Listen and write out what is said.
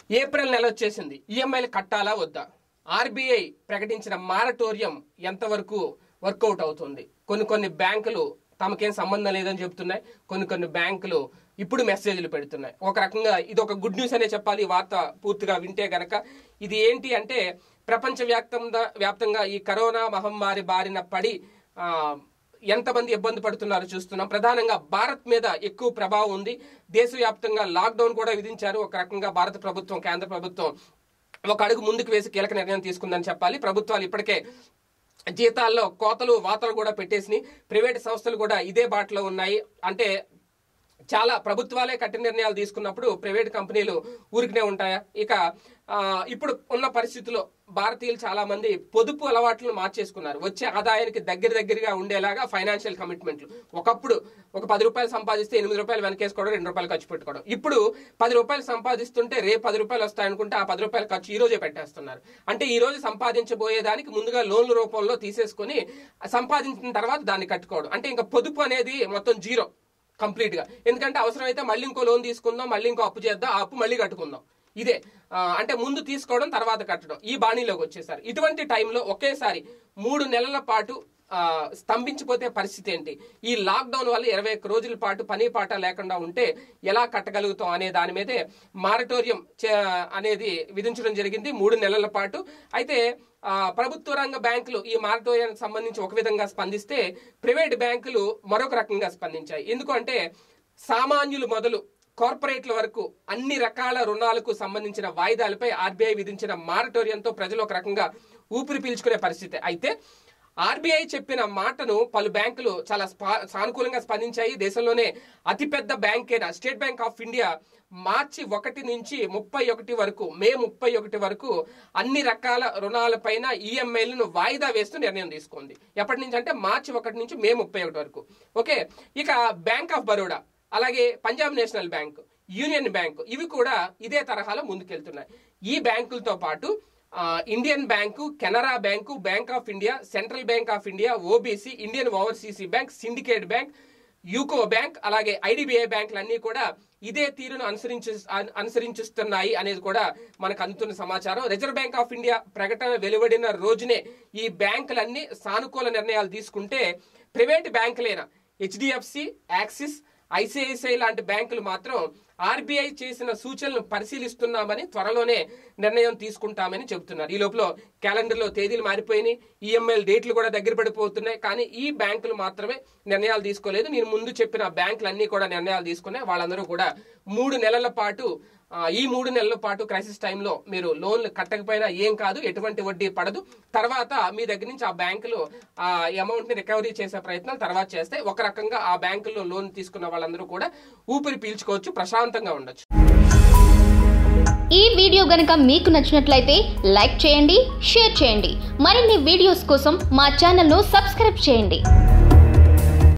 April నెల వచ్చేసింది ఈఎంఐలు కట్టాలా వద్దా ఆర్బీఐ ప్రకటించిన మారటోరియం ఎంతవరకు వర్కౌట్ అవుతుంది కొన్ని కొన్ని బ్యాంకులు తమకేం సంబంధం లేదని చెప్తున్నాయి కొన్ని కొన్ని బ్యాంకులు ఇప్పుడు మెసేజ్లు పెడుతున్నాయి ఒక రకంగా ఇది ఒక గుడ్ న్యూస్ అనే చెప్పాలి ఈ వార్త పూర్తిగా వింటే గనక ఇది ఏంటి అంటే ప్రపంచ వ్యాప్తంగా వ్యాప్తంగా ఈ కరోనా మహమ్మారి బారిన పడి ఆ, ఎంతమంది ఇబ్బంది పడుతున్నారో చూస్తున్నాం ప్రధానంగా భారత్ మీద ఎక్కువ ప్రభావం ఉంది దేశవ్యాప్తంగా లాక్డౌన్ కూడా విధించారు ఒక రకంగా భారత ప్రభుత్వం కేంద్ర ప్రభుత్వం ఒక అడుగు ముందుకు వేసి కీలక నిర్ణయం తీసుకుందని చెప్పాలి ప్రభుత్వాలు ఇప్పటికే జీతాల్లో కోతలు వాతలు కూడా పెట్టేసి ప్రైవేట్ సంస్థలు కూడా ఇదే బాటలో ఉన్నాయి అంటే చాలా ప్రభుత్వాలే కఠిన నిర్ణయాలు తీసుకున్నప్పుడు ప్రైవేట్ కంపెనీలు ఊరికనే ఉంటాయా ఇక ఆ, ఇప్పుడు ఉన్న పరిస్థితుల్లో భారతీయులు చాలా మంది పొదుపు అలవాట్లను మార్చేసుకున్నారు వచ్చే ఆదాయానికి దగ్గర దగ్గరగా ఉండేలాగా ఫైనాన్షియల్ కమిట్మెంట్లు ఒకప్పుడు ఒక పది రూపాయలు సంపాదిస్తే ఎనిమిది రూపాయలు వెనకేసుకోవడం రెండు రూపాయలు ఖర్చు పెట్టుకోవడం ఇప్పుడు పది రూపాయలు సంపాదిస్తుంటే రేపు పది రూపాయలు వస్తాయనుకుంటే ఆ పది రూపాయలు ఖర్చు ఈ రోజే పెట్టేస్తున్నారు అంటే ఈ రోజు సంపాదించబోయేదానికి ముందుగా లోన్ల రూపంలో తీసేసుకొని సంపాదించిన తర్వాత దాన్ని కట్టుకోవడం అంటే ఇంకా పొదుపు అనేది మొత్తం జీరో కంప్లీట్ గా ఎందుకంటే అవసరమైతే మళ్ళీ ఇంకో లోన్ తీసుకుందాం మళ్ళీ ఇంకో అప్పు చేద్దాం ఆ అప్పు మళ్ళీ కట్టుకుందాం ఇదే ఆ, అంటే ముందు తీసుకోవడం తర్వాత కట్టడం ఈ బాణీలోకి వచ్చేసారు ఇటువంటి టైంలో ఒకేసారి మూడు నెలల పాటు ఆ, స్తంభించిపోతే పరిస్థితి ఏంటి ఈ లాక్డౌన్ వల్ల ఇరవై ఒక్క రోజుల పాటు పని పాట లేకుండా ఉంటే ఎలా కట్టగలుగుతాం అనే దాని మీదే మారటోరియం చే- అనేది విధించడం జరిగింది మూడు నెలల పాటు అయితే ఆ, ప్రభుత్వ రంగ బ్యాంకులు ఈ మారటోరియానికి సంబంధించి ఒక విధంగా స్పందిస్తే ప్రైవేట్ బ్యాంకులు మరొక రకంగా స్పందించాయి ఎందుకంటే సామాన్యులు మొదలు కార్పొరేట్ల వరకు అన్ని రకాల రుణాలకు సంబంధించిన వాయిదాలపై ఆర్బీఐ విధించిన మారటోరియంతో ప్రజలు ఒక రకంగా ఊపిరి పీల్చుకునే పరిస్థితి అయితే ఆర్బీఐ చెప్పిన మాటను పలు బ్యాంకులు చాలా స్పా- సానుకూలంగా స్పందించాయి దేశంలోనే అతిపెద్ద బ్యాంక్ అయిన స్టేట్ బ్యాంక్ ఆఫ్ ఇండియా మార్చి ఒకటి నుంచి ముప్పై ఒకటి వరకు మే ముప్పై ఒకటి వరకు అన్ని రకాల రుణాలపైన ఈఎంఐలను వాయిదా వేస్తూ నిర్ణయం తీసుకుంది ఎప్పటి నుంచి అంటే మార్చి ఒకటి నుంచి మే ముప్పై ఒకటి వరకు ఓకే ఇక బ్యాంక్ ఆఫ్ బరోడా అలాగే Punjab National Bank Union Bank ఇవి కూడా ఇదే తరహాలో ముందుకెళ్తున్నాయి ఈ బ్యాంకులతో పాటు ఆ, Indian bank Canara bank Bank of India Central Bank of India OBC Indian Overseas Bank Syndicate Bank UCO Bank అలాగే ఐడిబిఐ బ్యాంకులు అన్ని కూడా ఇదే తీరును అనుసరించి అను- అనుసరించిస్తున్నాయి అనేది కూడా మనకు అందుతున్న సమాచారం రిజర్వ్ బ్యాంక్ ఆఫ్ ఇండియా ప్రకటన వెలువడిన రోజునే ఈ బ్యాంకులన్నీ సానుకూల నిర్ణయాలు తీసుకుంటే ప్రైవేట్ బ్యాంకులైన హెచ్డిఎఫ్సి యాక్సిస్ ఐసిఐసిఐ లాంటి బ్యాంకులు మాత్రం ఆర్బీఐ చేసిన సూచనలను పరిశీలిస్తున్నామని త్వరలోనే నిర్ణయం తీసుకుంటామని చెబుతున్నారు ఈ లోపల క్యాలెండర్లో తేదీలు మారిపోయినాయి ఈఎంఐల డేట్లు కూడా దగ్గర పడిపోతున్నాయి కానీ ఈ బ్యాంకులు మాత్రమే నిర్ణయాలు తీసుకోలేదు నేను ముందు చెప్పిన బ్యాంకులు అన్ని కూడా నిర్ణయాలు తీసుకున్నాయి వాళ్ళందరూ కూడా మూడు నెలల పాటు ఆ, ఈ మూడు నెలల పాటు క్రైసిస్ టైంలో మీరు లోన్లు కట్టకపోయినా ఏం కాదు ఎటువంటి వడ్డీ పడదు తర్వాత మీ దగ్గర నుంచి ఆ బ్యాంకులు ఆ అమౌంట్ ని రికవరీ చేసే ప్రయత్నాలు తర్వాత చేస్తే ఒక రకంగా ఆ బ్యాంకుల్లో లోన్ తీసుకున్న వాళ్ళందరూ కూడా ఊపిరి పీల్చుకోవచ్చు ప్రశాంతంగా ఉండొచ్చు ఈ వీడియో గనుక మీకు నచ్చినట్లయితే లైక్ చేయండి షేర్ చేయండి మరిన్ని వీడియోస్ కోసం మా ఛానల్ను సబ్స్క్రైబ్ చేయండి